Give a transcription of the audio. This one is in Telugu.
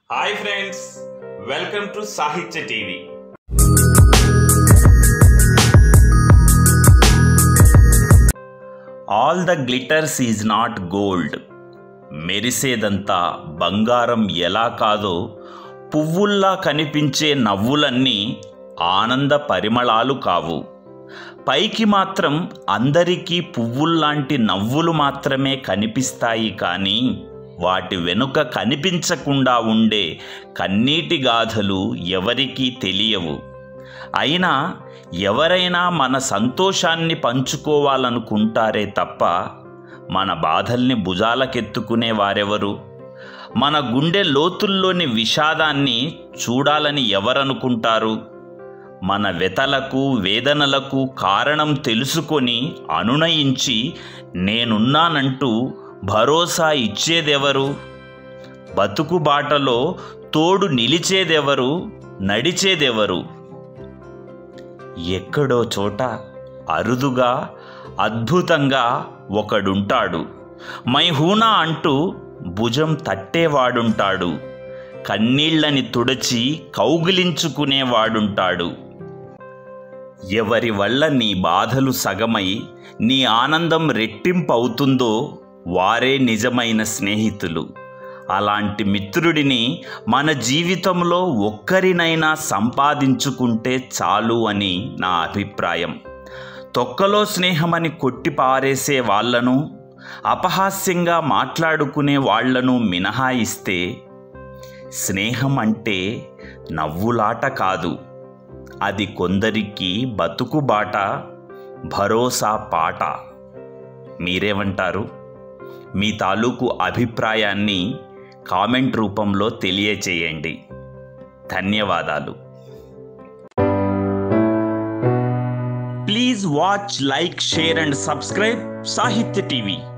hi friends welcome to Sahitya TV all the glitters is not gold మెరిసేదంతా బంగారం ఎలా కాదో పువ్వుల్లా కనిపించే నవ్వులన్నీ ఆనంద పరిమళాలు కావు పైకి మాత్రం అందరికీ పువ్వుల్లాంటి నవ్వులు మాత్రమే కనిపిస్తాయి కానీ వాటి వెనుక కనిపించకుండా ఉండే కన్నీటి గాథలు ఎవరికీ తెలియవు అయినా ఎవరైనా మన సంతోషాన్ని పంచుకోవాలనుకుంటారే తప్ప మన బాధల్ని భుజాలకెత్తుకునే వారెవరు మన గుండె లోతుల్లోని విషాదాన్ని చూడాలని ఎవరనుకుంటారు మన వెతలకు వేదనలకు కారణం తెలుసుకొని అనునయించి నేనున్నానంటూ భరోసా ఇచ్చేదెవరు బతుకు బాటలో తోడు నిలిచేదెవరు నడిచేదెవరు ఎక్కడో చోట అరుదుగా అద్భుతంగా ఒకడుంటాడు మైహూనా అంటూ భుజం తట్టేవాడుంటాడు కన్నీళ్ళని తుడచి కౌగిలించుకునేవాడుంటాడు ఎవరి వల్ల నీ బాధలు సగమై నీ ఆనందం రెట్టింపవుతుందో వారే నిజమైన స్నేహితులు అలాంటి మిత్రుడిని మన జీవితంలో ఒక్కరినైనా సంపాదించుకుంటే చాలు అని నా అభిప్రాయం తొక్కలో స్నేహమని కొట్టి పారేసే వాళ్లను అపహాస్యంగా మాట్లాడుకునే వాళ్లను మినహాయిస్తే స్నేహం అంటే నవ్వులాట కాదు అది కొందరికి బతుకుబాట భరోసా పాట మీరేమంటారు మీ తాలూకు అభిప్రాయాన్ని కామెంట్ రూపంలో తెలియచేయండి ధన్యవాదాలు please watch like share and subscribe Sahitya TV